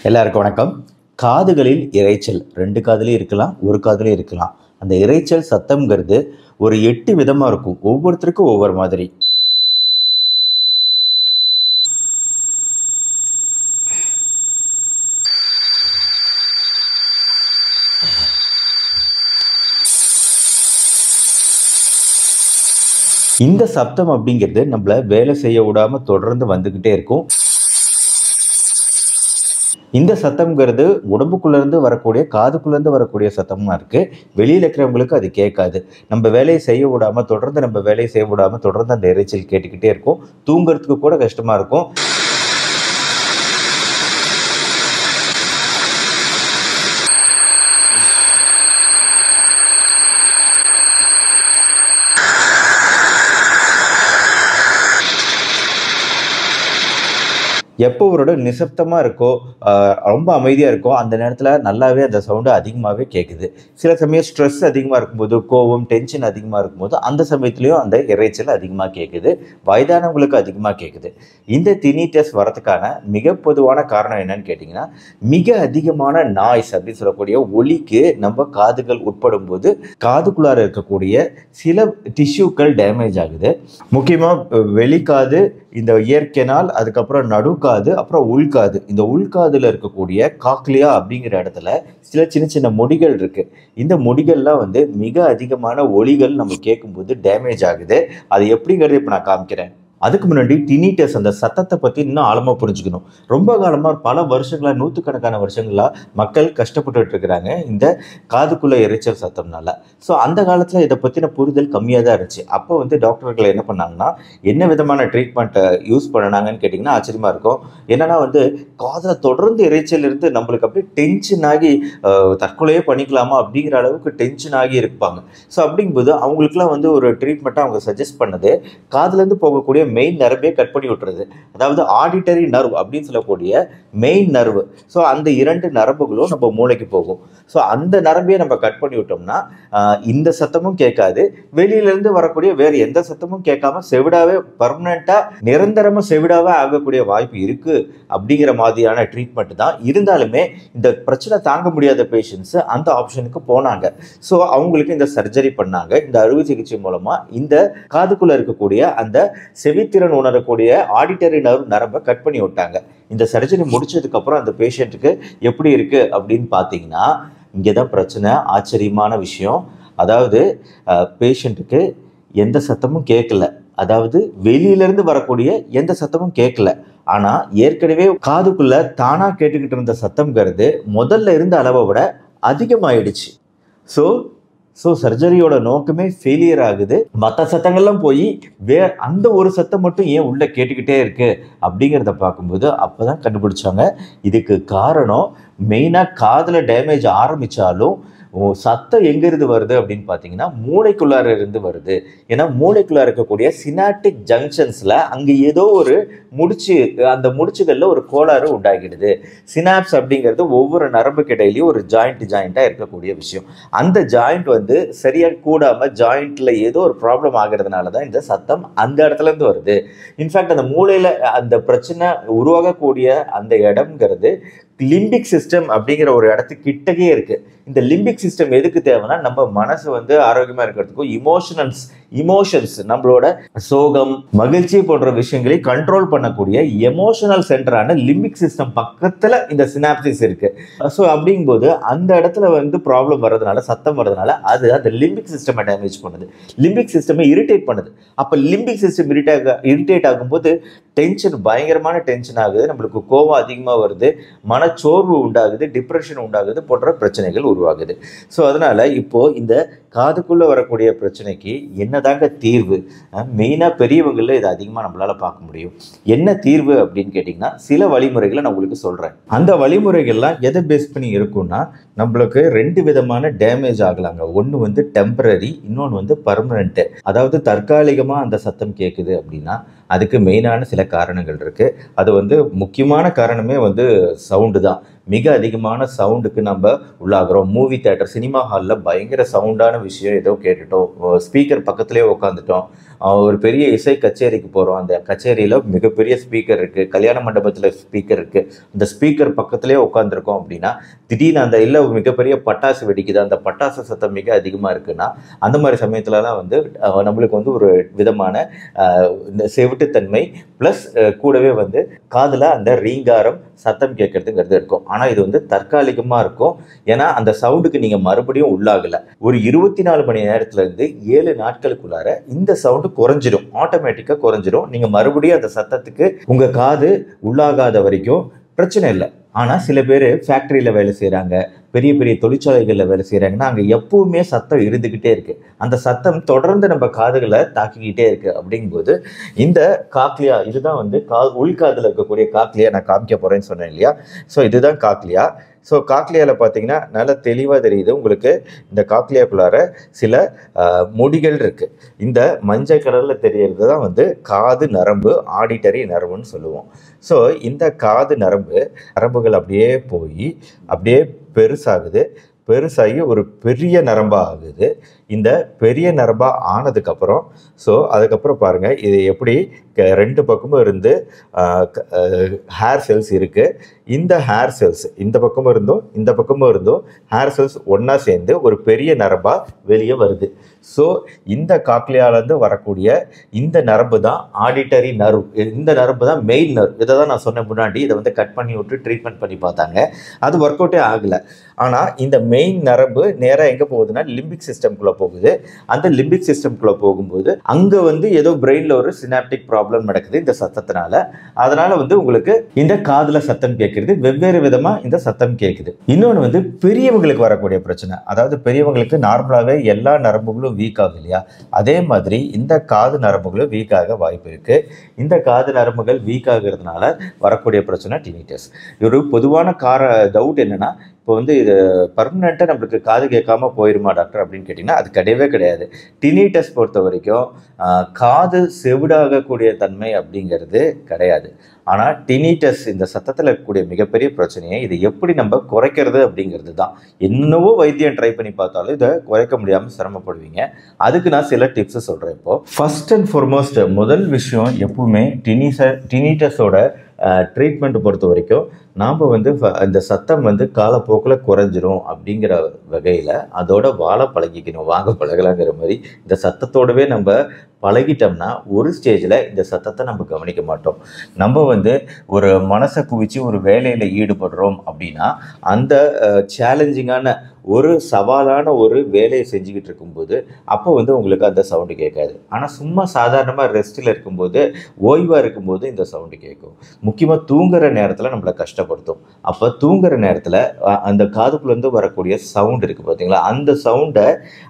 எல்லாருக்கும் வணக்கம் காதுகளில் இரைச்சல் ரெண்டு காதுலையும் இருக்கலாம் ஒரு காதுலையும் இருக்கலாம் அந்த இரைச்சல் சத்தம்ங்கிறது ஒரு எட்டு விதமாக இருக்கும் ஒவ்வொருத்தருக்கும் ஒவ்வொரு மாதிரி இந்த சப்தம் அப்படிங்கிறது நம்மள வேலை செய்ய விடாம தொடர்ந்து வந்துக்கிட்டே இருக்கும் இந்த சத்தம்ங்கிறது உடம்புக்குள்ள இருந்து வரக்கூடிய காதுக்குள்ள இருந்து வரக்கூடிய சத்தமா இருக்கு வெளியில இருக்கிறவங்களுக்கு அது கேட்காது நம்ம வேலையை செய்ய விடாம தொடர்ந்து நம்ம வேலையை செய்ய விடாம தொடர்ந்து அந்த இறைச்சல் கேட்டுக்கிட்டே இருக்கும் தூங்குறதுக்கு கூட கஷ்டமா இருக்கும் எப்போ ஒரு இடம் நிசப்தமாக இருக்கோ ஆஹ் ரொம்ப அமைதியாக இருக்கோ அந்த நேரத்தில் நல்லாவே அந்த சவுண்டு அதிகமாகவே கேட்குது சில சமயம் ஸ்ட்ரெஸ் அதிகமாக இருக்கும்போது கோவம் டென்ஷன் அதிகமாக இருக்கும்போது அந்த சமயத்துலேயும் அந்த இறைச்சல் அதிகமாக கேட்குது வயதானவங்களுக்கு அதிகமாக கேட்குது இந்த தினிட்டஸ் வரதுக்கான மிக பொதுவான காரணம் என்னன்னு கேட்டிங்கன்னா மிக அதிகமான நாய்ஸ் அப்படின்னு சொல்லக்கூடிய ஒலிக்கு நம்ம காதுகள் உட்படும் போது காதுக்குள்ளார இருக்கக்கூடிய சில டிஷ்யூக்கள் டேமேஜ் ஆகுது முக்கியமாக வெளிக்காது இந்த இயற்கைனால் அதுக்கப்புறம் நடுக்காது அப்புறம் உள்காது இந்த உள்காதுல இருக்கக்கூடிய காக்லியா அப்படிங்கிற இடத்துல சில சின்ன சின்ன முடிகள் இருக்கு இந்த முடிகள்லாம் வந்து மிக அதிகமான ஒலிகள் நம்ம கேட்கும்போது டேமேஜ் ஆகுது அது எப்படிங்கிறது இப்போ நான் காமிக்கிறேன் அதுக்கு முன்னாடி டினிட்டஸ் அந்த சத்தத்தை பற்றி இன்னும் ஆழமாக புரிஞ்சுக்கணும் ரொம்ப காலமாக பல வருஷங்களா நூற்றுக்கணக்கான வருஷங்களா மக்கள் கஷ்டப்பட்டுட்டு இருக்கிறாங்க இந்த காதுக்குள்ள இரைச்சல் சத்தம்னால ஸோ அந்த காலத்தில் இதை பற்றின புரிதல் கம்மியாக தான் இருந்துச்சு அப்போ வந்து டாக்டர்கள் என்ன பண்ணாங்கன்னா என்ன விதமான ட்ரீட்மெண்ட்டை யூஸ் பண்ணினாங்கன்னு கேட்டிங்கன்னா ஆச்சரியமாக இருக்கும் என்னன்னா வந்து காதில் தொடர்ந்து இரைச்சல் இருந்து நம்மளுக்கு அப்படியே டென்ஷன் ஆகி அஹ், தற்கொலையே பண்ணிக்கலாமா அப்படிங்கிற அளவுக்கு டென்ஷன் ஆகி இருப்பாங்க ஸோ அப்படிங்கும்போது அவங்களுக்குலாம் வந்து ஒரு ட்ரீட்மெண்ட்டை அவங்க சஜஸ்ட் பண்ணது காதுலேருந்து போகக்கூடிய மெயின் நரம்பே கட் பண்ணி விட்டுறது அதாவது ஆடிட்டரி நர்வ் அப்படின்னு சொல்லக்கூடிய மெயின் நர்வு ஸோ அந்த இரண்டு நரம்புகளும் நம்ம மூளைக்கு போகும் ஸோ அந்த நரம்பையே நம்ம கட் பண்ணி விட்டோம்னா ஆஹ், இந்த சத்தமும் கேட்காது வெளியிலேருந்து வரக்கூடிய வேறு எந்த சத்தமும் கேட்காம செவிடாவே பர்மனெண்ட்டாக நிரந்தரமாக செவிடாவே ஆகக்கூடிய வாய்ப்பு இருக்குது அப்படிங்கிற மாதிரியான ட்ரீட்மெண்ட் தான் இருந்தாலுமே இந்த பிரச்சனை தாங்க முடியாத பேஷண்ட்ஸ் அந்த ஆப்ஷனுக்கு போனாங்க ஸோ அவங்களுக்கு இந்த சர்ஜரி பண்ணாங்க இந்த அறுவை சிகிச்சை மூலமாக இந்த காதுக்குள்ளே இருக்கக்கூடிய அந்த செவித்திறன் உணரக்கூடிய ஆடிட்டரி நர்வ் நரம்பை கட் பண்ணி விட்டாங்க இந்த சர்ஜரி முடிச்சதுக்கப்புறம் அந்த பேஷண்ட்டுக்கு எப்படி இருக்குது அப்படின்னு பார்த்தீங்கன்னா இங்கே தான் பிரச்சனை ஆச்சரியமான விஷயம் அதாவது பேஷண்ட்டுக்கு எந்த சத்தமும் கேட்கல அதாவது வெளியிலேருந்து வரக்கூடிய எந்த சத்தமும் கேட்கல ஆனால் ஏற்கனவே காதுக்குள்ள தானாக கேட்டுக்கிட்டு இருந்த சத்தம்ங்கிறது முதல்ல இருந்த அளவை விட அதிகமாயிடுச்சு ஸோ ஸோ சர்ஜரியோட நோக்கமே ஃபெயிலியர் ஆகுது மற்ற சத்தங்கள்லாம் போய் வே அந்த ஒரு சத்தம் மட்டும் ஏன் உள்ளே கேட்டுக்கிட்டே இருக்கு அப்படிங்கிறத பார்க்கும்போது அப்போ தான் கண்டுபிடிச்சாங்க இதுக்கு காரணம் மெயினாக காதில் டேமேஜ் ஆரம்பித்தாலும் சத்தம் எங்கேருந்து வருது அப்படின்னு பார்த்தீங்கன்னா மூளைக்குள்ளார இருந்து வருது ஏன்னா மூளைக்குள்ளார இருக்கக்கூடிய சினாட்டிக் ஜங்ஷன்ஸில் அங்கே ஏதோ ஒரு முடிச்சு அந்த முடிச்சுகளில் ஒரு கோளாறு உண்டாகிடுது சினாப்ஸ் அப்படிங்கிறது ஒவ்வொரு நரம்புக்கு இடையிலையும் ஒரு ஜாயிண்ட் ஜாயிண்ட்டாக இருக்கக்கூடிய விஷயம் அந்த ஜாயிண்ட் வந்து சரியாக கூடாமல் ஜாயிண்ட்டில் ஏதோ ஒரு ப்ராப்ளம் ஆகிறதுனால தான் இந்த சத்தம் அந்த இடத்துல இருந்து வருது இன்ஃபேக்ட் அந்த மூளையில் அந்த பிரச்சனை உருவாகக்கூடிய அந்த இடம்ங்கிறது லிம்பிக் சிஸ்டம் அப்படிங்கிற ஒரு இடத்துக்கு கிட்டக்கே இருக்கு இந்த லிம்பிக் சிஸ்டம் எதுக்கு தேவைன்னா நம்ம மனசு வந்து ஆரோக்கியமா இருக்கிறதுக்கும் இமோஷனல்ஸ் இமோஷன்ஸ் நம்மளோட சோகம் மகிழ்ச்சி போன்ற விஷயங்களை கண்ட்ரோல் பண்ணக்கூடிய எமோஷனல் சென்டரான லிம்பிக் சிஸ்டம் பக்கத்துல இந்த சினாப்சிஸ் இருக்கு ஸோ அப்படிங்கும்போது அந்த இடத்துல வந்து ப்ராப்ளம் வர்றதுனால சத்தம் வர்றதுனால அது அந்த லிம்பிக் சிஸ்டமை டேமேஜ் பண்ணுது லிம்பிக் சிஸ்டமை இரிட்டேட் பண்ணுது அப்போ லிம்பிக் சிஸ்டம் இரிட்டேட் இரிட்டேட் ஆகும்போது டென்ஷன் பயங்கரமான டென்ஷன் ஆகுது நம்மளுக்கு கோவம் அதிகமாக வருது மனச்சோர்வு உண்டாகுது டிப்ரெஷன் உண்டாகுது போன்ற பிரச்சனைகள் உருவாகுது ஸோ அதனால இப்போ இந்த காதுக்குள்ள வரக்கூடிய பிரச்சனைக்கு என்னதாங்க தீர்வு மெயினாக பெரியவங்களில் இது அதிகமாக நம்மளால பார்க்க முடியும் என்ன தீர்வு அப்படின்னு கேட்டிங்கன்னா சில வழிமுறைகளை நான் உங்களுக்கு சொல்கிறேன் அந்த வழிமுறைகள்லாம் எதை பேஸ் பண்ணி இருக்கும்னா நம்மளுக்கு ரெண்டு விதமான டேமேஜ் ஆகலாங்க ஒன்று வந்து டெம்பரரி இன்னொன்று வந்து பர்மனெண்ட்டு அதாவது தற்காலிகமாக அந்த சத்தம் கேட்குது அப்படின்னா அதுக்கு மெயினான சில காரணங்கள் இருக்குது அது வந்து முக்கியமான காரணமே வந்து சவுண்டு தான் மிக அதிகமான சவுண்டுக்கு நம்ம உள்ளாகிறோம் மூவி தேட்டர் சினிமா ஹாலில் பயங்கர சவுண்டான விஷயம் ஏதோ கேட்டுட்டோம் ஸ்பீக்கர் பக்கத்துலேயே உட்காந்துட்டோம் அஹ் ஒரு பெரிய இசை கச்சேரிக்கு போகிறோம் அந்த கச்சேரியில் மிகப்பெரிய ஸ்பீக்கர் இருக்குது கல்யாண மண்டபத்தில் ஸ்பீக்கர் இருக்குது அந்த ஸ்பீக்கர் பக்கத்துலேயே உட்காந்துருக்கோம் அப்படின்னா திடீர்னு அந்த இல்லை மிகப்பெரிய பட்டாசு வெடிக்குது அந்த பட்டாசு சத்தம் மிக அதிகமாக இருக்குன்னா அந்த மாதிரி சமயத்துலலாம் வந்து அஹ், நம்மளுக்கு வந்து ஒரு விதமான அஹ், இந்த செவிட்டுத்தன்மை ப்ளஸ் கூடவே வந்து காதில் அந்த ரீங்காரம் சத்தம் கேட்கறதுங்கிறது இருக்கும் ஆனால் இது வந்து தற்காலிகமாக இருக்கும் ஏன்னா அந்த சவுண்டுக்கு நீங்கள் மறுபடியும் உள்ளாகலை ஒரு இருபத்தி நாலு மணி நேரத்துல இருந்து ஏழு நாட்களுக்குள்ளார இந்த சவுண்டு குறைஞ்சிரும் ஆட்டோமேட்டிக்காக குறைஞ்சிரும் நீங்கள் மறுபடியும் அந்த சத்தத்துக்கு உங்கள் காது உள்ளாகாத வரைக்கும் பிரச்சனை இல்லை ஆனால் சில பேர் ஃபேக்ட்ரியில் வேலை செய்கிறாங்க பெரிய பெரிய தொழிற்சாலைகளில் வேலை செய்கிறாங்கன்னா அங்கே எப்பவுமே சத்தம் இருந்துக்கிட்டே இருக்குது அந்த சத்தம் தொடர்ந்து நம்ம காதுகளை தாக்கிக்கிட்டே இருக்குது அப்படிங்கும்போது இந்த காக்லியா இதுதான் வந்து கா உள்காதில் இருக்கக்கூடிய காக்லியா நான் காமிக்க போகிறேன்னு சொன்னேன் இல்லையா ஸோ இதுதான் காக்லியா ஸோ காக்லியாவில் பார்த்தீங்கன்னா நல்லா தெளிவாக தெரியுது உங்களுக்கு இந்த காக்லியாக்குள்ளார சில ஆஹ், முடிகள் இருக்குது இந்த மஞ்சள் கலரில் தெரியறது தான் வந்து காது நரம்பு ஆடிட்டரி நரம்புன்னு சொல்லுவோம் ஸோ இந்த காது நரம்பு நரம்புகள் அப்படியே போய் அப்படியே பெருசாகுது பெருசாகி ஒரு பெரிய நரம்பாக ஆகுது இந்த பெரிய நரம்பாக ஆனதுக்கப்புறம் ஸோ அதுக்கப்புறம் பாருங்கள் இது எப்படி க- ரெண்டு பக்கமும் இருந்து ஹேர் செல்ஸ் இருக்குது இந்த ஹேர் செல்ஸ் இந்த பக்கமும் இருந்தும் இந்த பக்கமும் இருந்தும் ஹேர் செல்ஸ் ஒன்றா சேர்ந்து ஒரு பெரிய நரம்பாக வெளியே வருது ஸோ இந்த காக்லியாலேருந்து வரக்கூடிய இந்த நரம்பு தான் ஆடிட்டரி நர்வ் இந்த நரம்பு தான் மெயின் நர்வ் இதை தான் நான் சொன்னேன் முன்னாடி இதை வந்து கட் பண்ணி விட்டு ட்ரீட்மெண்ட் பண்ணி பார்த்தாங்க அது ஒர்க் அவுட்டே ஆகலை ஆனால் இந்த மெயின் நரம்பு நேராக எங்கே போகுதுன்னா லிம்பிக் சிஸ்டம்குள்ளே போகுது அந்த லிம்பிக் சிஸ்டம்குள்ளே போகும்போது அங்கே வந்து ஏதோ பிரெயினில் ஒரு சினாப்டிக் ப்ராப்ளம் நடக்குது இந்த சத்தத்தினால அதனால வந்து உங்களுக்கு இந்த காதுல சத்தம் கேட்கறது வெவ்வேறு விதமா இந்த சத்தம் கேட்குது இன்னொன்று வந்து பெரியவங்களுக்கு வரக்கூடிய பிரச்சனை அதாவது பெரியவங்களுக்கு நார்மலாகவே எல்லா நரம்புகளும் வீக் ஆகும் இல்லையா அதே மாதிரி இந்த காது நரம்புகளும் வீக் ஆக வாய்ப்பு இருக்கு இந்த காது நரம்புகள் வீக் ஆகுறதுனால வரக்கூடிய பிரச்சனை டினிட்டஸ் ஒரு பொதுவான கார டவுட் என்னன்னா இப்போ வந்து இது பர்மனெண்ட்டாக நம்மளுக்கு காது கேட்காம போயிருமா டாக்டர் அப்படின்னு கேட்டிங்கன்னா அது கிடையவே கிடையாது டினிட்டஸ் பொறுத்த வரைக்கும் ஆஹ், காது செவிடாகக்கூடிய தன்மை அப்படிங்கிறது கிடையாது ஆனால் டினிட்டஸ் இந்த சத்தத்தில் இருக்கக்கூடிய மிகப்பெரிய பிரச்சனையை இதை எப்படி நம்ம குறைக்கிறது அப்படிங்கிறது தான் என்னவோ வைத்தியம் ட்ரை பண்ணி பார்த்தாலும் இதை குறைக்க முடியாமல் சிரமப்படுவீங்க அதுக்கு நான் சில டிப்ஸ் சொல்கிறேன் இப்போ ஃபர்ஸ்ட் அண்ட் ஃபார்மோஸ்ட் முதல் விஷயம் எப்பவுமே டினிச டினிட்டஸோட ட்ரீட்மெண்ட் பொறுத்த வரைக்கும் நாம் வந்து ஃப- இந்த சத்தம் வந்து காலப்போக்கில் குறைஞ்சிரும் அப்படிங்கிற வகையில் அதோட வாழ பழகிக்கணும் வாங்க பழகலாங்கிற மாதிரி இந்த சத்தத்தோடவே நம்ம பழகிட்டோம்னா ஒரு ஸ்டேஜில் இந்த சத்தத்தை நம்ம கவனிக்க மாட்டோம் நம்ம வந்து ஒரு மனசை குவிச்சு ஒரு வேலையில் ஈடுபடுறோம் அப்படின்னா அந்த சேலஞ்சிங்கான ஒரு சவாலான ஒரு வேலையை செஞ்சுக்கிட்டு இருக்கும்போது அப்போ வந்து உங்களுக்கு அந்த சவுண்டு கேட்காது ஆனால் சும்மா சாதாரணமாக ரெஸ்ட்டில் இருக்கும்போது ஓய்வாக இருக்கும்போது இந்த சவுண்டு கேட்கும் முக்கியமாக தூங்குற நேரத்தில் நம்மளை கஷ்டப்படுத்தும் அப்போ தூங்குற நேரத்தில் அந்த காதுக்குள்ளேருந்து வரக்கூடிய சவுண்ட் இருக்குது பார்த்தீங்களா அந்த சவுண்டை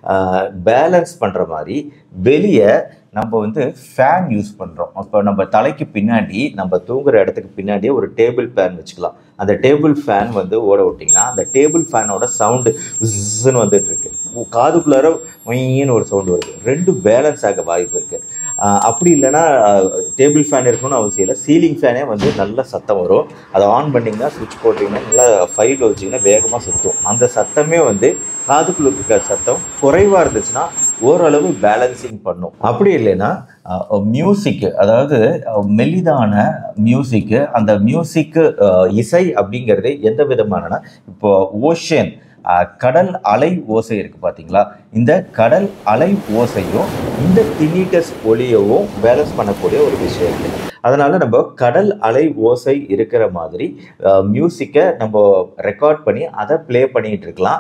பேலன்ஸ் பண்ணுற மாதிரி வெளியே நம்ம வந்து ஃபேன் யூஸ் பண்ணுறோம் அப்போ நம்ம தலைக்கு பின்னாடி நம்ம தூங்குற இடத்துக்கு பின்னாடியே ஒரு டேபிள் ஃபேன் வச்சுக்கலாம் அந்த டேபிள் ஃபேன் வந்து ஓட விட்டிங்கன்னா அந்த டேபிள் ஃபேனோட சவுண்டு ன்னு வந்துட்டு இருக்கு உ- காதுக்குள்ளார ஒயின்னு ஒரு சவுண்டு வருது ரெண்டு பேலன்ஸ் ஆக வாய்ப்பு இருக்குது அப்படி இல்லைன்னா டேபிள் ஃபேன் இருக்கணும்னு அவசியம் இல்லை சீலிங் ஃபேனே வந்து நல்ல சத்தம் வரும் அதை ஆன் பண்ணிங்கன்னா சுவிட்ச் போட்டிங்கன்னா நல்லா ஃபைல் வச்சிங்கன்னா வேகமாக சுற்றும் அந்த சத்தமே வந்து காதுக்குள்ள இருக்கிற சத்தம் குறைவாக இருந்துச்சுன்னா ஓரளவு பேலன்சிங் பண்ணும் அப்படி இல்லைன்னா மியூசிக்கு அதாவது அஹ், மெலிதான மியூசிக்கு அந்த மியூசிக்கு இசை அப்படிங்கிறது எந்த விதமானனா இப்போ ஓஷன் கடல் அலை ஓசை இருக்குது பார்த்தீங்களா இந்த கடல் அலை ஓசையும் இந்த டினிட்டஸ் ஒளியவும் பேலன்ஸ் பண்ணக்கூடிய ஒரு விஷயம் இருக்குது அதனால நம்ம கடல் அலை ஓசை இருக்கிற மாதிரி மியூசிக்கை நம்ம ரெக்கார்ட் பண்ணி அதை ப்ளே பண்ணிட்டு இருக்கலாம்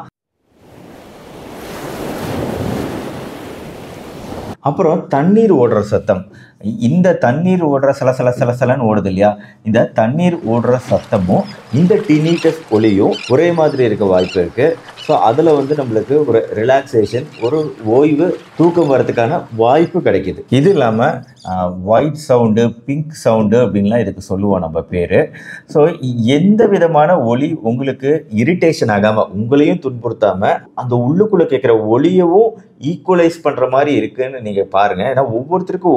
அப்புறம் தண்ணீர் ஓடுற சத்தம் இந்த தண்ணீர் ஓடுற சல சல சல சலன்னு ஓடுது இல்லையா இந்த தண்ணீர் ஓடுற சத்தமும் இந்த டினிட்டஸ் ஒலியும் ஒரே மாதிரி இருக்க வாய்ப்பு இருக்குது ஸோ அதில் வந்து நம்மளுக்கு ஒரு ரிலாக்ஸேஷன் ஒரு ஓய்வு தூக்கம் வரதுக்கான வாய்ப்பு கிடைக்குது இது இல்லாமல் ஒயிட் சவுண்டு பிங்க் சவுண்டு அப்படின்லாம் இதுக்கு சொல்லுவோம் நம்ம பேர் ஸோ எந்த விதமான ஒலி உங்களுக்கு இரிட்டேஷன் ஆகாமல் உங்களையும் துன்புறுத்தாமல் அந்த உள்ளுக்குள்ளே கேட்குற ஒலியவும் ஈக்குவலைஸ் பண்ணுற மாதிரி இருக்குன்னு நீங்கள் பாருங்கள் ஏன்னா ஒவ்வொருத்தருக்கும் ஒவ்வொரு விதமான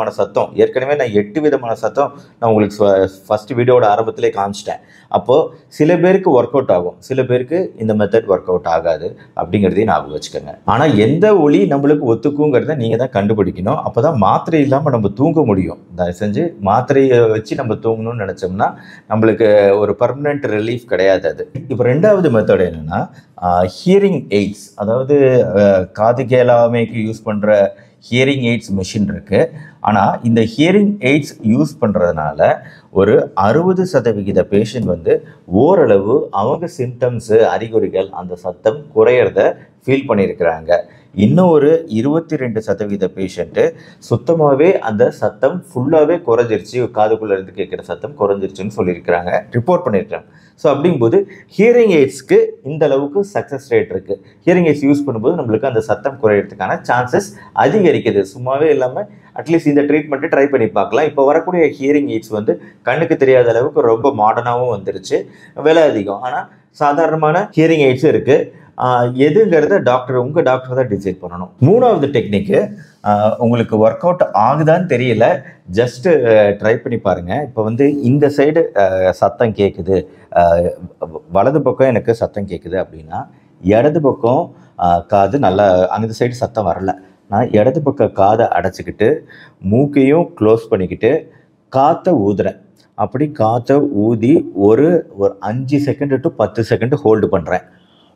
விதமான சத்தம் ஏற்கனவே நான் எட்டு விதமான சத்தம் நான் உங்களுக்கு ஃபர்ஸ்ட் வீடியோட ஆரம்பத்திலே காமிச்சிட்டேன் அப்போது சில பேருக்கு ஒர்க் அவுட் ஆகும் சில பேருக்கு இந்த மெத்தட் ஒர்க் அவுட் ஆகாது அப்படிங்கிறதையும் ஞாபகம் வச்சுக்கோங்க ஆனால் எந்த ஒளி நம்மளுக்கு ஒத்துக்குங்கிறத நீங்கள் தான் கண்டுபிடிக்கணும் அப்போ தான் மாத்திரை இல்லாமல் நம்ம தூங்க முடியும் தயவு செஞ்சு மாத்திரையை வச்சு நம்ம தூங்கணும்னு நினச்சோம்னா நம்மளுக்கு ஒரு பர்மனெண்ட் ரிலீஃப் கிடையாது அது இப்போ ரெண்டாவது மெத்தட் என்னென்னா ஹியரிங் எய்ட்ஸ் அதாவது அஹ், காது கேளாமைக்கு யூஸ் பண்ணுற ஹியரிங் எய்ட்ஸ் மிஷின் இருக்குது ஆனால் இந்த ஹியரிங் எய்ட்ஸ் யூஸ் பண்ணுறதுனால ஒரு அறுபது சதவிகித பேஷண்ட் வந்து ஓரளவு அவங்க சிம்டம்ஸு அறிகுறிகள் அந்த சத்தம் குறையிறத ஃபீல் பண்ணியிருக்கிறாங்க இன்னும் ஒரு இருபத்தி ரெண்டு சதவீத பேஷண்ட்டு சுத்தமாகவே அந்த சத்தம் ஃபுல்லாகவே குறைஞ்சிருச்சு காதுக்குள்ளே இருந்து கேட்குற சத்தம் குறைஞ்சிருச்சுன்னு சொல்லியிருக்கிறாங்க ரிப்போர்ட் பண்ணியிருக்காங்க ஸோ அப்படிங்கும்போது ஹியரிங் எய்ட்ஸ்க்கு இந்த அளவுக்கு சக்ஸஸ் ரேட் இருக்குது ஹியரிங் எய்ட்ஸ் யூஸ் பண்ணும்போது நம்மளுக்கு அந்த சத்தம் குறையிறதுக்கான சான்சஸ் அதிகரிக்குது சும்மாவே இல்லாமல் அட்லீஸ்ட் இந்த ட்ரீட்மெண்ட்டு ட்ரை பண்ணி பார்க்கலாம் இப்போ வரக்கூடிய ஹியரிங் எய்ட்ஸ் வந்து கண்ணுக்கு தெரியாத அளவுக்கு ரொம்ப மாடர்னாகவும் வந்துருச்சு விலை அதிகம் ஆனால் சாதாரணமான ஹியரிங் எய்ட்ஸும் இருக்குது எதுங்கிறத டாக்டர் உங்கள் டாக்டர் தான் டிசைட் பண்ணணும் மூணாவது டெக்னிக்கு உங்களுக்கு ஒர்க் அவுட் ஆகுதான்னு தெரியல ஜஸ்ட்டு ட்ரை பண்ணி பாருங்கள் இப்போ வந்து இந்த சைடு சத்தம் கேட்குது அஹ், வலது பக்கம் எனக்கு சத்தம் கேட்குது அப்படின்னா இடது பக்கம் அஹ், காது நல்லா அந்த சைடு சத்தம் வரல நான் இடது பக்கம் காதை அடைச்சிக்கிட்டு மூக்கையும் க்ளோஸ் பண்ணிக்கிட்டு காற்றை ஊதுறேன் அப்படி காற்றை ஊதி ஒரு ஒரு அஞ்சு செகண்ட் டு பத்து செகண்ட் ஹோல்டு பண்ணுறேன்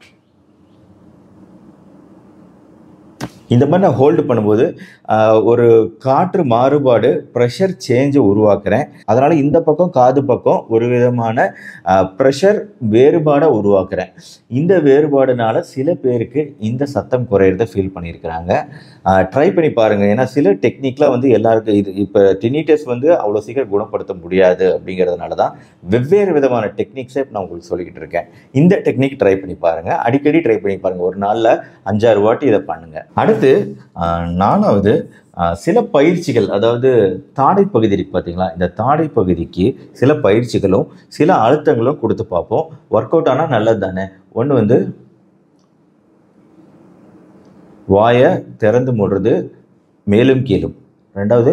இந்த மாதிரி நான் ஹோல்டு பண்ணும்போது ஆஹ், ஒரு காற்று மாறுபாடு ப்ரெஷர் சேஞ்சை உருவாக்குறேன் அதனால் இந்த பக்கம் காது பக்கம் ஒரு விதமான ப்ரெஷர் வேறுபாடை உருவாக்குறேன் இந்த வேறுபாடுனால சில பேருக்கு இந்த சத்தம் குறையிறத ஃபீல் பண்ணியிருக்கிறாங்க ட்ரை பண்ணி பாருங்கள் ஏன்னா சில டெக்னிக்லாம் வந்து எல்லாருக்கும் இது இப்போ டினிட்டஸ் வந்து அவ்வளோ சீக்கிரம் குணப்படுத்த முடியாது அப்படிங்கிறதுனால தான் வெவ்வேறு விதமான டெக்னிக்ஸை நான் உங்களுக்கு சொல்லிக்கிட்டு இருக்கேன் இந்த டெக்னிக் ட்ரை பண்ணி பாருங்கள் அடிக்கடி ட்ரை பண்ணி பாருங்கள் ஒரு நாளில் அஞ்சாறு வாட்டி இதை பண்ணுங்கள் அடுத்து ஆஹ், நாலாவது ஆஹ், சில பயிற்சிகள் அதாவது தாடை பகுதி இருக்கு பார்த்தீங்களா இந்த தாடை பகுதிக்கு சில பயிற்சிகளும் சில அழுத்தங்களும் கொடுத்து பார்ப்போம் ஒர்க் அவுட் ஆனால் நல்லது தானே ஒன்று வந்து வாயை திறந்து மூடுறது மேலும் கீழும் ரெண்டாவது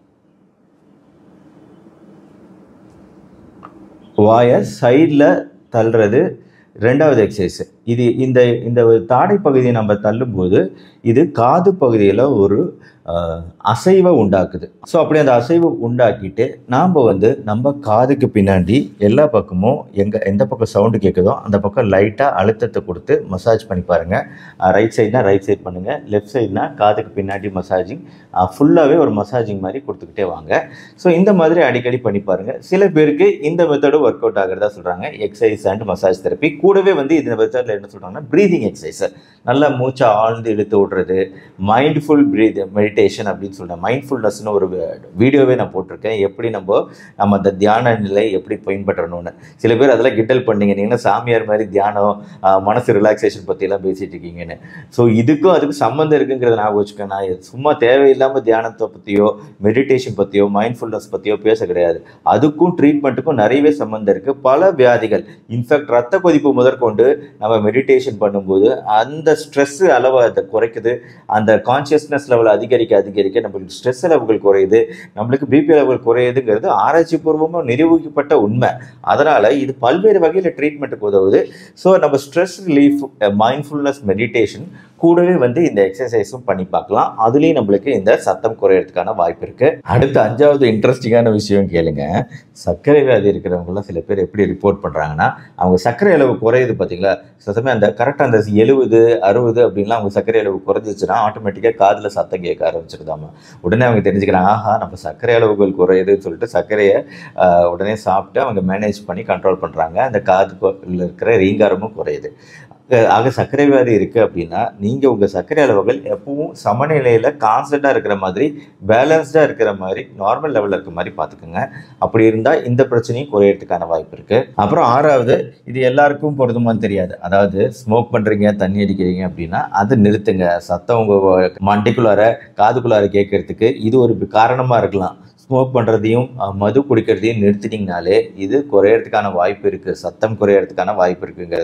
வாயை சைடில் தள்ளுறது ரெண்டாவது எக்ஸசைஸ் இது இந்த இந்த தாடை பகுதியை நம்ம தள்ளும்போது இது காது பகுதியில் ஒரு அஹ், அசைவை உண்டாக்குது ஸோ அப்படி அந்த அசைவை உண்டாக்கிட்டு நாம் வந்து நம்ம காதுக்கு பின்னாடி எல்லா பக்கமும் எங்கே எந்த பக்கம் சவுண்டு கேட்குதோ அந்த பக்கம் லைட்டாக அழுத்தத்தை கொடுத்து மசாஜ் பண்ணி பாருங்கள் ரைட் சைட்னா ரைட் சைட் பண்ணுங்கள் லெஃப்ட் சைட்னா காதுக்கு பின்னாடி மசாஜிங் ஃபுல்லாகவே ஒரு மசாஜிங் மாதிரி கொடுத்துக்கிட்டே வாங்க ஸோ இந்த மாதிரி அடிக்கடி பண்ணி பாருங்கள் சில பேருக்கு இந்த மெத்தடும் ஒர்க் அவுட் ஆகிறதா சொல்கிறாங்க எக்ஸசைஸ் அண்ட் மசாஜ் தெரப்பி கூடவே வந்து இந்த மெத்தடில் என்ன சொல்கிறாங்கன்னா ப்ரீதிங் எக்ஸசைஸ் நல்லா மூச்சை ஆழ்ந்து இழுத்து விடுறது மைண்ட்ஃபுல் ப்ரீத் மெடிடேஷன் அப்படின்னு சொல்கிறேன் மைண்ட்ஃபுல்னஸ்னு ஒரு வீடியோவே நான் போட்டிருக்கேன் எப்படி நம்ம நம்ம அந்த தியான நிலை எப்படி பயன்படுறணும்னு சில பேர் அதெல்லாம் கிண்டல் பண்ணீங்க நீங்கள் சாமியார் மாதிரி தியானம் ஆஹ், மனசு ரிலாக்ஸேஷன் பற்றிலாம் பேசிகிட்டு இருக்கீங்கன்னு ஸோ இதுக்கும் அதுக்கு சம்மந்தம் இருக்குங்கிறத நான் வச்சுக்கேன் நான் இது சும்மா தேவையில்லாமல் தியானத்தை பற்றியோ மெடிடேஷன் பற்றியோ மைண்ட்ஃபுல்னஸ் பற்றியோ பேச கிடையாது அதுக்கும் ட்ரீட்மெண்ட்டுக்கும் நிறையவே சம்மந்தம் இருக்குது பல வியாதிகள் இன்ஃபேக்ட் ரத்த கொதிப்பு முதற்கொண்டு நம்ம மெடிடேஷன் பண்ணும்போது அந்த ஸ்ட்ரெஸ் அளவை அதை குறைக்குது அந்த கான்ஷியஸ்னஸ் லெவல் அதிகரிக்க அதிகரிக்க நம்மளுக்கு ஸ்ட்ரெஸ் லெவல்கள் குறையுது நம்மளுக்கு பிபி லெவல் குறையுதுங்கிறது ஆராய்ச்சி பூர்வமாக நிரூபிக்கப்பட்ட உண்மை அதனால் இது பல்வேறு வகையில் ட்ரீட்மெண்ட்டுக்கு உதவுது ஸோ நம்ம ஸ்ட்ரெஸ் ரிலீஃப் மைண்ட்ஃபுல்னஸ் மெடிடேஷன் கூடவே வந்து இந்த எக்ஸசைஸும் பண்ணி பார்க்கலாம் அதுலேயும் நம்மளுக்கு இந்த சத்தம் குறையறதுக்கான வாய்ப்பு இருக்குது அடுத்து அஞ்சாவது இன்ட்ரெஸ்டிங்கான விஷயம் கேளுங்க சர்க்கரை வியாதி இருக்கிறவங்களாம் சில பேர் எப்படி ரிப்போர்ட் பண்ணுறாங்கன்னா அவங்க சர்க்கரை அளவு குறையுது பார்த்தீங்களா சில சமயம் அந்த கரெக்டாக அந்த எழுபது அறுபது அப்படின்லாம் அவங்க சர்க்கரை அளவு குறைஞ்சிச்சுன்னா ஆட்டோமேட்டிக்காக காதில் சத்தம் கேட்க ஆரம்பிச்சிருதாமா உடனே அவங்க தெரிஞ்சுக்கிறாங்க ஆஹா நம்ம சர்க்கரை அளவுகள் குறையுதுன்னு சொல்லிட்டு சர்க்கரையை ஆஹ், உடனே சாப்பிட்டு அவங்க மேனேஜ் பண்ணி கண்ட்ரோல் பண்ணுறாங்க அந்த காதுக்குள்ள இருக்கிற ரீங்காரமும் குறையுது அஹ் ஆக சர்க்கரை வியாதி இருக்குது அப்படின்னா நீங்கள் உங்கள் சர்க்கரை அளவுகள் எப்பவும் சமநிலையில் கான்ஸ்டண்ட்டாக இருக்கிற மாதிரி பேலன்ஸ்டாக இருக்கிற மாதிரி நார்மல் லெவலில் இருக்கிற மாதிரி பார்த்துக்குங்க அப்படி இருந்தால் இந்த பிரச்சனையும் குறையறதுக்கான வாய்ப்பு இருக்குது அப்புறம் ஆறாவது இது எல்லாருக்கும் பொருந்துமான்னு தெரியாது அதாவது ஸ்மோக் பண்ணுறீங்க தண்ணி அடிக்கிறீங்க அப்படின்னா அது நிறுத்துங்க சத்தம் உங்கள் மண்டைக்குள்ளார காதுக்குள்ளார கேட்கறதுக்கு இது ஒரு காரணமாக இருக்கலாம் ஸ்மோக் பண்ணுறதையும் மது குடிக்கிறதையும் நிறுத்திட்டிங்கனாலே இது குறையறதுக்கான வாய்ப்பு இருக்குது சத்தம் குறையறதுக்கான வாய்ப்பு இருக்குங்கிறத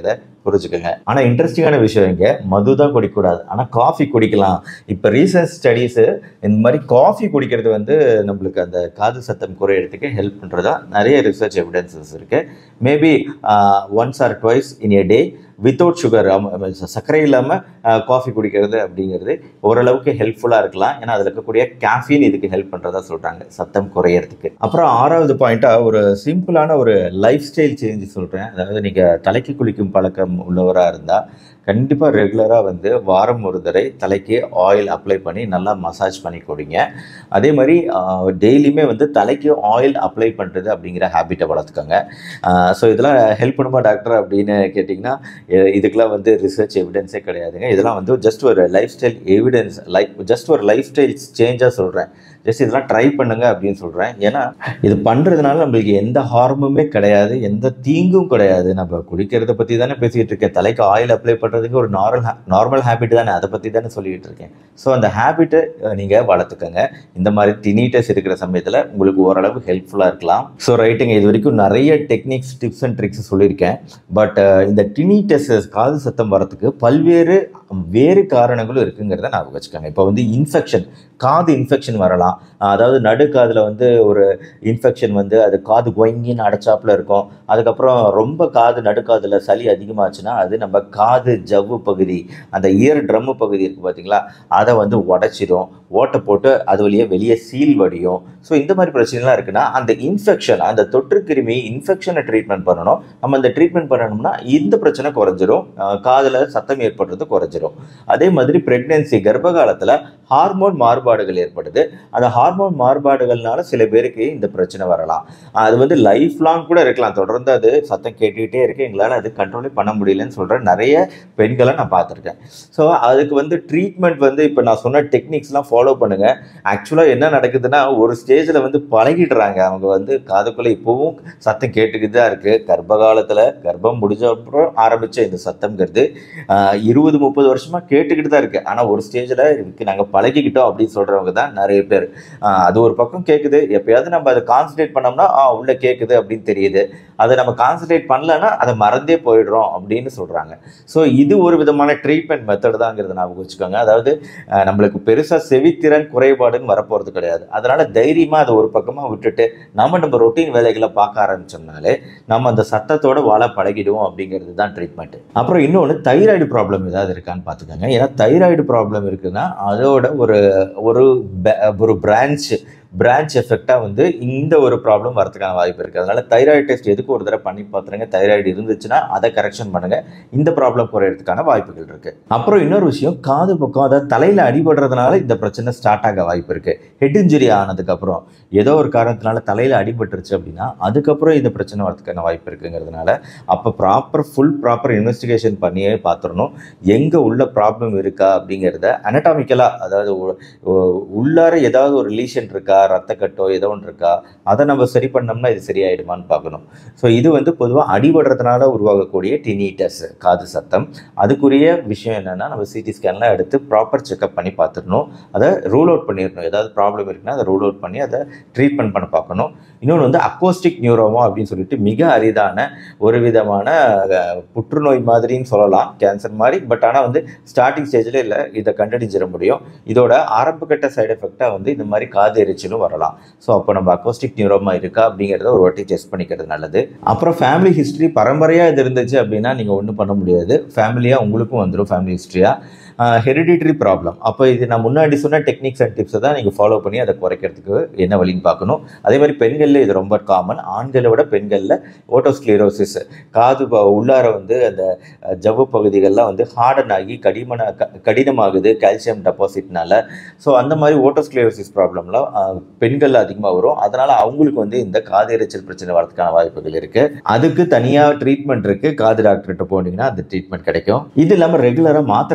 புரிஞ்சுக்கோங்க ஆனால் இன்ட்ரெஸ்டிங்கான விஷயம் இங்கே மது தான் குடிக்கக்கூடாது ஆனால் காஃபி குடிக்கலாம் இப்போ ரீசன்ட் ஸ்டடீஸு இந்த மாதிரி காஃபி குடிக்கிறது வந்து நம்மளுக்கு அந்த காது சத்தம் குறையிறதுக்கு ஹெல்ப் பண்ணுறதா நிறைய ரிசர்ச் எவிடன்சஸ் இருக்குது maybe once or twice in a day without sugar சர்க்கரை இல்லாமல் காஃபி குடிக்கிறது அப்படிங்கிறது ஓரளவுக்கு ஹெல்ப்ஃபுல்லாக இருக்கலாம் ஏன்னா அதில் இருக்கக்கூடிய கேஃபீன் இதுக்கு ஹெல்ப் பண்ணுறதா சொல்கிறாங்க சத்தம் குறையறதுக்கு அப்புறம் ஆறாவது பாயிண்ட்டாக ஒரு சிம்பிளான ஒரு லைஃப் ஸ்டைல் சேஞ்ச் சொல்கிறேன் அதாவது நீங்கள் தலைக்கு குளிக்கும் பழக்கம் உள்ளவராக இருந்தால் கண்டிப்பாக ரெகுலராக வந்து வாரம் ஒரு தடவை தலைக்கு ஆயில் அப்ளை பண்ணி நல்லா மசாஜ் பண்ணி கொடுங்க அதே மாதிரி டெய்லியுமே வந்து தலைக்கு ஆயில் அப்ளை பண்ணுறது அப்படிங்கிற ஹேபிட்டை வளர்த்துக்கோங்க ஸோ இதெல்லாம் ஹெல்ப் பண்ணுமா டாக்டர் அப்படின்னு கேட்டிங்கன்னா எ- இதுக்கெல்லாம் வந்து ரிசர்ச் எவிடன்ஸே கிடையாதுங்க இதெல்லாம் வந்து ஜஸ்ட் ஒரு lifestyle evidence like just ஒரு லைஃப் ஸ்டைல் சேஞ்சாக சொல்கிறேன் ஜஸ்ட் இதெல்லாம் ட்ரை பண்ணுங்க அப்படின்னு சொல்கிறேன் ஏன்னா இது பண்ணுறதுனால நம்மளுக்கு எந்த ஹார்முமே கிடையாது எந்த தீங்கும் கிடையாது நம்ம குடிக்கிறத பற்றி தானே பேசிக்கிட்டு இருக்கேன் தலைக்கு ஆயில் அப்ளை பண்ணுறதுக்கு ஒரு நார்மல் நார்மல் ஹேபிட் தானே அதை பற்றி தானே சொல்லிக்கிட்டு இருக்கேன் ஸோ அந்த ஹேபிட்டை நீங்கள் வளர்த்துக்கங்க இந்த மாதிரி டினிட்டஸ் இருக்கிற சமயத்தில் உங்களுக்கு ஓரளவு ஹெல்ப்ஃபுல்லாக இருக்கலாம் ஸோ ரைட்டுங்க இது வரைக்கும் நிறைய டெக்னிக்ஸ் டிப்ஸ் அண்ட் ட்ரிக்ஸ் சொல்லியிருக்கேன் பட் இந்த டினிட்டஸ் காது சத்தம் வரத்துக்கு பல்வேறு வேறு காரணங்களும் இருக்குங்கிறத ஞாபகம் வச்சுக்கோங்க இப்போ வந்து இன்ஃபெக்ஷன் காது இன்ஃபெக்ஷன் வரலாம் அதாவது நடுக்காதில் வந்து ஒரு இன்ஃபெக்ஷன் வந்து அது காது கொயங்கின்னு அடைச்சாப்புல இருக்கும் அதுக்கப்புறம் ரொம்ப காது நடுக்காதில் சளி அதிகமாச்சுன்னா அது நம்ம காது ஜவ்வு பகுதி அந்த இயர் ட்ரம்மு பகுதி இருக்குது பார்த்தீங்களா அதை வந்து உடச்சிடும் ஓட்டை போட்டு அது வழியே வெளியே சீல் வடியும் ஸோ இந்த மாதிரி பிரச்சனைலாம் இருக்குன்னா அந்த இன்ஃபெக்ஷன் அந்த தொற்று கிருமி இன்ஃபெக்ஷனை ட்ரீட்மெண்ட் பண்ணணும் நம்ம அந்த ட்ரீட்மெண்ட் பண்ணணும்னா இந்த பிரச்சனை குறைஞ்சிரும் காதில் சத்தம் ஏற்படுறது குறைஞ்சிரும் அதே மாதிரி பிரெக்னன்சி கர்ப்ப காலத்தில் ஹார்மோன் மாறுபாடுகள் ஏற்படுது அந்த ஹார்மோன் மாறுபாடுகள்னால சில பேருக்கு இந்த பிரச்சனை வரலாம் அது வந்து லைஃப் லாங் கூட இருக்கலாம் தொடர்ந்து அது சத்தம் கேட்டுக்கிட்டே இருக்கு எங்களால் அது கண்ட்ரோலே பண்ண முடியலன்னு சொல்கிற நிறைய பெண்களை நான் பார்த்துருக்கேன் ஸோ அதுக்கு வந்து ட்ரீட்மெண்ட் வந்து இப்போ நான் சொன்ன டெக்னிக்ஸ்லாம் ஃபாலோ பண்ணுங்க ஆக்சுவலாக என்ன நடக்குதுன்னா ஒரு ஸ்டேஜில் வந்து பழகிடுறாங்க அவங்க வந்து காதுக்குள்ளே இப்போவும் சத்தம் கேட்டுக்கிட்டு தான் இருக்குது கர்ப்ப காலத்தில் கர்ப்பம் முடிஞ்ச அப்புறம் ஆரம்பித்த இந்த சத்தம்ங்கிறது ஆஹ், இருபது முப்பது வருஷமாக கேட்டுக்கிட்டு தான் இருக்குது ஆனால் ஒரு ஸ்டேஜில் இதுக்கு நாங்கள் பழகிக்கிட்டோம் அப்படின்னு சொல்கிறவங்க தான் நிறைய பேர் ஆஹ், அது ஒரு பக்கம் கேட்குது எப்பயாவது நம்ம அதை கான்சன்ட்ரேட் பண்ணோம்னா ஆ உள்ளே கேட்குது அப்படின்னு தெரியுது அதை நம்ம கான்சன்ட்ரேட் பண்ணலன்னா அதை மறந்தே போயிடுறோம் அப்படின்னு சொல்கிறாங்க ஸோ இது ஒரு விதமான ட்ரீட்மெண்ட் மெத்தட் தாங்கிறத ஞாபகம் வச்சுக்கோங்க அதாவது அஹ், நம்மளுக்கு பெருசாக செவித்திறன் குறைபாடுன்னு வரப்போகிறது கிடையாது அதனால் தைரியமாக அதை ஒரு பக்கமாக விட்டுட்டு நம்ம நம்ம ரொட்டீன் வேலைகளை பார்க்க ஆரம்பிச்சோம்னாலே நம்ம அந்த சத்தத்தோட வாழ பழகிடுவோம் அப்படிங்கிறது தான் ட்ரீட்மெண்ட் அப்புறம் இன்னொன்று தைராய்டு ப்ராப்ளம் ஏதாவது இருக்கான்னு பார்த்துக்கோங்க ஏன்னா தைராய்டு ப்ராப்ளம் இருக்குன்னா அதோட ஒரு ஒரு ப- ஒரு பிரான்ச் பிரான்ச் எஃபெக்டாக வந்து இந்த ஒரு ப்ராப்ளம் வரதுக்கான வாய்ப்பு இருக்குது அதனால தைராய்டு டெஸ்ட் எதுக்கு ஒரு தடவை பண்ணி பார்த்துருங்க தைராய்டு இருந்துச்சுன்னா அதை கரெக்ஷன் பண்ணுங்க இந்த ப்ராப்ளம் குறையறதுக்கான வாய்ப்புகள் இருக்கு அப்புறம் இன்னொரு விஷயம் காது பக்கம் அதாவது தலையில் அடிபடுறதுனால இந்த பிரச்சனை ஸ்டார்ட் ஆக வாய்ப்பு இருக்கு ஹெட் இன்ஜுரி ஆனதுக்கப்புறம் ஏதோ ஒரு காரணத்தினால தலையில் அடிபட்டுருச்சு அப்படின்னா அதுக்கப்புறம் இந்த பிரச்சனை வரதுக்கான வாய்ப்பு இருக்குங்கிறதுனால அப்போ ப்ராப்பர் ஃபுல் ப்ராப்பர் இன்வெஸ்டிகேஷன் பண்ணியே பார்த்துடணும் எங்கே உள்ள ப்ராப்ளம் இருக்கா அப்படிங்கிறத அனட்டாமிக்கலாக அதாவது உ- உ- உள்ளார ஏதாவது ஒரு லீஷன் இருக்கா ரத்தக்கட்டோ ஏதோ ஒன்று இருக்கா அதை நம்ம சரி பண்ணோம்னா இது சரியாயிடுமான்னு பார்க்கணும் ஸோ இது வந்து பொதுவாக அடிபடுறதுனால உருவாகக்கூடிய டினிட்டஸ் காது சத்தம் அதுக்குரிய விஷயம் என்னென்னா நம்ம சிடி ஸ்கேன்லாம் எடுத்து ப்ராப்பர் செக்அப் பண்ணி பார்த்துடணும் அதை ரூல் அவுட் பண்ணிடணும் ஏதாவது ப்ராப்ளம் இருக்குன்னா அதை ரூல் அவுட் பண்ணி அதை ட்ரீட்மெண்ட் பண்ண பார்க்கணும் இன்னொன்று வந்து அக்கோஸ்டிக் நியூரோமா அப்படின்னு சொல்லிட்டு மிக அரிதான ஒரு விதமான அஹ், புற்றுநோய் மாதிரின்னு சொல்லலாம் கேன்சர் மாதிரி பட் ஆனால் வந்து ஸ்டார்டிங் ஸ்டேஜில் இல்லை இதை கண்டடிஞ்சிட முடியும் இதோட ஆரம்ப கட்ட சைடு எஃபெக்டாக வந்து இந்த மாதிரி காது எரிச்சலும் வரலாம் ஸோ அப்போ நம்ம அக்கோஸ்டிக் நியூரோமா இருக்கா அப்படிங்கிறத ஒரு வாட்டி டெஸ்ட் பண்ணிக்கிறது நல்லது அப்புறம் ஃபேமிலி ஹிஸ்ட்ரி பரம்பரையாக இது இருந்துச்சு அப்படின்னா நீங்கள் ஒன்றும் பண்ண முடியாது ஃபேமிலியாக உங்களுக்கும் வந்துடும் ஃபேமிலி ஹிஸ்ட்ரியாக ஹெரிடிட்டரி ப்ராப்ளம் அப்போ இது நான் முன்னாடி சொன்ன டெக்னிக்ஸ் அண்ட் டிப்ஸை தான் நீங்கள் ஃபாலோ பண்ணி அதை குறைக்கிறதுக்கு என்ன வழின்னு பார்க்கணும் அதே மாதிரி பெண்களில் இது ரொம்ப காமன் ஆண்களை விட பெண்களில் ஓட்டோஸ்க்ளீரோசிஸ் காது ப- உள்ளார வந்து அந்த அஹ், ஜவ்வு பகுதிகள்லாம் வந்து ஹார்டன் ஆகி கடிமன க- கடினமாகுது கால்சியம் டெபாசிட்னால ஸோ அந்த மாதிரி ஓட்டோஸ்க்ளீரோசிஸ் ப்ராப்ளம்லாம் பெண்கள் அதிகமாக வரும் அதனால் அவங்களுக்கு வந்து இந்த காது எரிச்சல் பிரச்சனை வரதுக்கான வாய்ப்புகள் இருக்குது அதுக்கு தனியாக ட்ரீட்மெண்ட் இருக்குது காது டாக்டர்கிட்ட போனீங்கன்னா அந்த ட்ரீட்மெண்ட் கிடைக்கும் இது இல்லாமல் ரெகுலராக மாத்திரை சாப்பிட்றீங்களா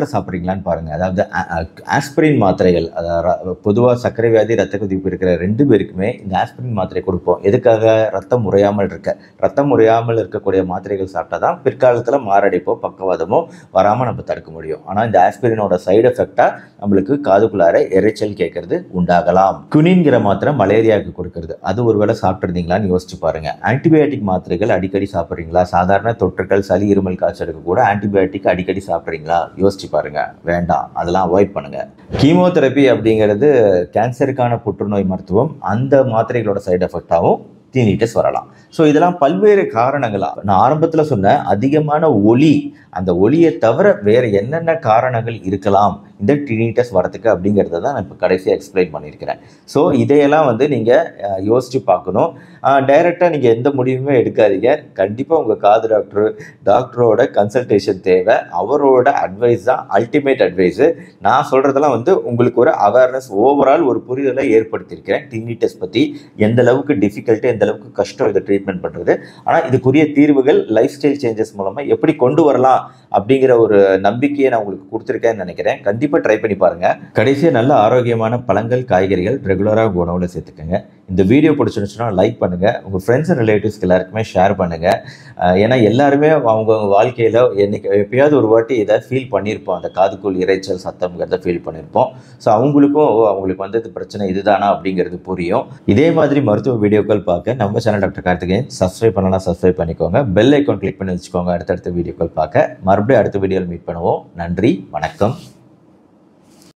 சாப்பிட்றீங்களான்னு பாருங்கள் அதாவது ஆஸ்பிரின் மாத்திரைகள் பொதுவாக சர்க்கரை வியாதி ரத்த கொதிப்பு இருக்கிற ரெண்டு பேருக்குமே இந்த ஆஸ்பிரின் மாத்திரை கொடுப்போம் எதுக்காக ரத்தம் முறையாமல் இருக்க ரத்தம் முறையாமல் இருக்கக்கூடிய மாத்திரைகள் சாப்பிட்டா தான் பிற்காலத்தில் மாரடைப்போ பக்கவாதமோ வராமல் நம்ம தடுக்க முடியும் ஆனால் இந்த ஆஸ்பிரினோட சைடு எஃபெக்டாக நம்மளுக்கு காதுக்குள்ளார இறைச்சல் கேட்கறது உண்டாகலாம் குனின்கிற மாத்திரை மலேரியாவுக்கு கொடுக்கறது அது ஒருவேளை சாப்பிட்ருந்தீங்களான்னு யோசிச்சு பாருங்க ஆன்டிபயோட்டிக் மாத்திரைகள் அடிக்கடி சாப்பிட்றீங்களா சாதாரண தொற்றுக்கள் சளி இருமல் காய்ச்சலுக்கு கூட ஆன்டிபயோட்டிக் அடிக்கடி சாப்பிட்றீங்களா யோசிச்சு பாருங்க வேண்டாம் அதெல்லாம் அவாய்ட் பண்ணுங்க கீமோதெரப்பி அப்படிங்கிறது கேன்சருக்கான புற்றுநோய் மருத்துவம் அந்த மாத்திரைகளோட சைடு எஃபெக்டாகவும் டீனிட்டஸ் வரலாம் ஸோ இதெல்லாம் பல்வேறு காரணங்களா நான் ஆரம்பத்தில் சொன்ன அதிகமான ஒலி அந்த ஒலியை தவிர வேறு என்னென்ன காரணங்கள் இருக்கலாம் இந்த டீனிட்டஸ் வரத்துக்கு அப்படிங்கிறத தான் நான் இப்போ கடைசியாக எக்ஸ்பிளைன் பண்ணியிருக்கிறேன் ஸோ இதையெல்லாம் வந்து நீங்கள் யோசித்து பார்க்கணும் டைரெக்டாக நீங்கள் எந்த முடிவுமே எடுக்காதீங்க கண்டிப்பாக உங்கள் காது டாக்டர் டாக்டரோட கன்சல்டேஷன் தேவை அவரோட அட்வைஸ் தான் அல்டிமேட் அட்வைஸு நான் சொல்கிறதெல்லாம் வந்து உங்களுக்கு ஒரு அவேர்னஸ் ஓவரால் ஒரு புரிதலை ஏற்படுத்தியிருக்கிறேன் டீனிட்டஸ் பற்றி எந்த அளவுக்கு டிஃபிகல்ட்டு எந்த அளவுக்கு கஷ்டம் இதை ட்ரீட்மெண்ட் பண்ணுறது ஆனால் இதுக்குரிய தீர்வுகள் லைஃப் ஸ்டைல் சேஞ்சஸ் மூலமாக எப்படி கொண்டு வரலாம் அப்படிங்கிற ஒரு நம்பிக்கையை நான் உங்களுக்கு கொடுத்துருக்கேன்னு நினைக்கிறேன் கண்டிப்பாக ட்ரை பண்ணி பாருங்கள் கடைசியாக நல்ல ஆரோக்கியமான பழங்கள் காய்கறிகள் ரெகுலராக உணவில் சேர்த்துக்கோங்க இந்த வீடியோ பிடிச்சிருந்துச்சுன்னா லைக் பண்ணுங்கள் உங்கள் ஃப்ரெண்ட்ஸ் அண்ட் ரிலேட்டிவ்ஸ்க்கு எல்லாருக்குமே ஷேர் பண்ணுங்கள் ஏன்னா எல்லாருமே அவங்க வாழ்க்கையில் என்னைக்கு எப்பயாவது ஒரு வாட்டி இதை ஃபீல் பண்ணியிருப்போம் அந்த காதுக்குள் இறைச்சல் சத்தம்ங்கிறத ஃபீல் பண்ணியிருப்போம் ஸோ அவங்களுக்கும் ஓ அவங்களுக்கு வந்தது பிரச்சனை இதுதானா அப்படிங்கிறது புரியும் இதே மாதிரி மருத்துவ வீடியோக்கள் பார்க்க நம்ம சேனல் டாக்டர் கார்த்திகேயன் சப்ஸ்கிரைப் பண்ணலாம் சப்ஸ்கிரைப் பண்ணிக்கோங்க பெல் ஐக்கான் கிளிக் பண்ணி வச்சுக்கோங்க அடுத்தடுத்த வீடியோக்கள் பார்க்க மறுபடியும் அடுத்த வீடியோவில் மீட் பண்ணுவோம் நன்றி வணக்கம்